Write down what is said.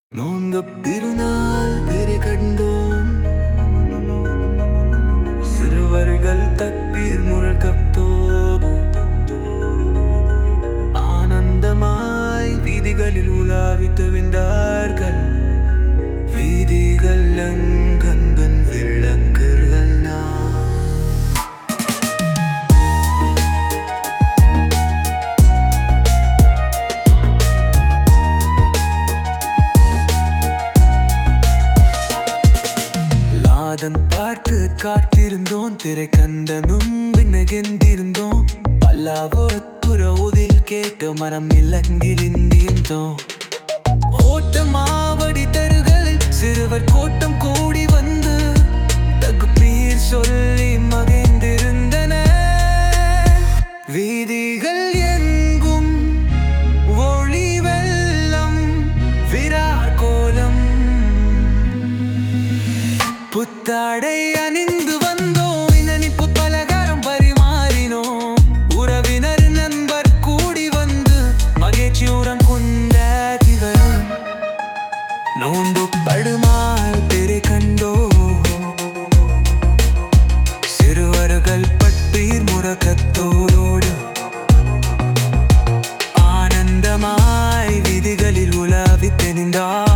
நோன்பு திருநாள் பெரு கண்டோம் சிறுவர்கள் தப்பீர் முழக்கத்தோ ஆனந்தமாய் வீதிகளில் உலாவித்து விந்தார்கள் வீதிகள் அங்கங்கன் விளக்குகள் நான் லாதன் பார்த்து காத்திருந்தோம் திரை கண்டனும் விண்ணகெந்திருந்தோம் பல்லாவரத்துற உதில் கேட்டு மரம் இலங்கிருந்தோம் ஓட்டமாவடி தருகளில் சிறுவர் கூட்டம் கூடி வந்து தகுப்பீர் சொல்லி மகிழ்ந்திருந்தன வீதிகள் எங்கும் ஒளி வெள்ளம் விரார் கோலம் புத்தாடை அணிந்து வந்தோம் இனனிப்பு பலகாரம் பரிமாறினோம் உறவினர் நண்பர் கூடி வந்து மகிழ்ச்சியுடன் கொண்டாடிகளும் நோண்டு படுமால் பெரு கண்டோ சிறுவர்கள் பட்டீர் முறக்கத்தோடு ஆனந்தமாய் விதிகளில் உலாவித் தெரிந்தார்